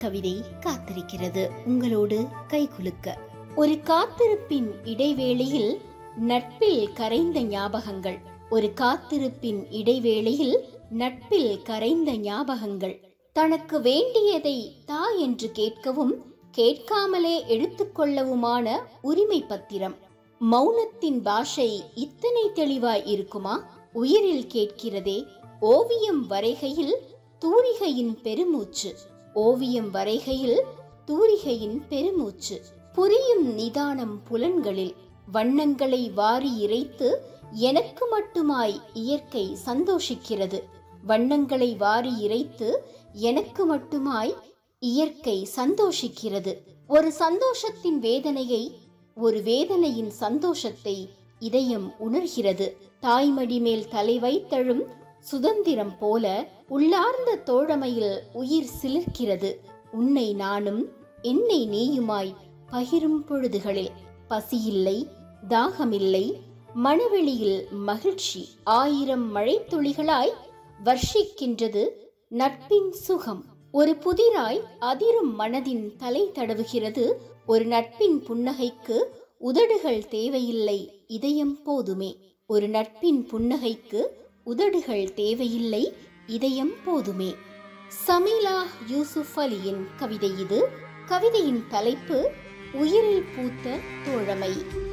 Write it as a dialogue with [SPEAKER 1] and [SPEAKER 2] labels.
[SPEAKER 1] கவிதை காத்திருக்கிறது உங்களோடு கைகுலுக்க ஒரு காத்திருப்பின் இடைவேளையில் நட்பில் கரைந்த ஞாபகங்கள் ஒரு காத்திருப்பின் இடைவேளையில் நட்பில் கரைந்த ஞாபகங்கள் தனக்கு வேண்டியதை தா என்று கேட்கவும் கேட்காமலே எடுத்துக்கொள்ளவுமான உரிமை பத்திரம் மௌனத்தின் பாஷை இத்தனை தெளிவாய் இருக்குமா உயிரில் கேட்கிறதே ஓவியம் வரைகையில் தூரிகையின் பெருமூச்சு ஓவியம் வரைகையில் தூரிகையின் பெருமூச்சு புரியும் நிதானம் புலன்களில் வண்ணங்களை வாரி இறைத்து எனக்கு மட்டுமாய் இயற்கை சந்தோஷிக்கிறது வண்ணங்களை வாரி இறைத்து எனக்கு மட்டுமாய் இயற்கை சந்தோஷிக்கிறது ஒரு சந்தோஷத்தின் வேதனையை ஒரு வேதனையின் சந்தோஷத்தை இதயம் உணர்கிறது தாய்மடி மேல் தலை வைத்தழும் சுதந்திரம் போல உள்ளார்ந்த தோழமையில் உயிர் சிலிர்க்கிறது உன்னை நானும் என்னை நீயுமாய் பகிரும் பொழுதுகளில் பசியில்லை தாகமில்லை மனவெளியில் மகிழ்ச்சி ஆயிரம் மழைத்துளிகளாய் வர்ஷிக்கின்றது நட்பின் சுகம் ஒரு புதிராய் அதிரும் மனதின் தலை தடவுகிறது ஒரு நட்பின் புன்னகைக்கு உதடுகள் தேவையில்லை இதயம் போதுமே ஒரு நட்பின் புன்னகைக்கு உதடுகள் தேவையில்லை இதயம் போதுமே சமீலா யூசுப் அலியின் கவிதை இது கவிதையின் தலைப்பு உயிரில் பூத்த தோழமை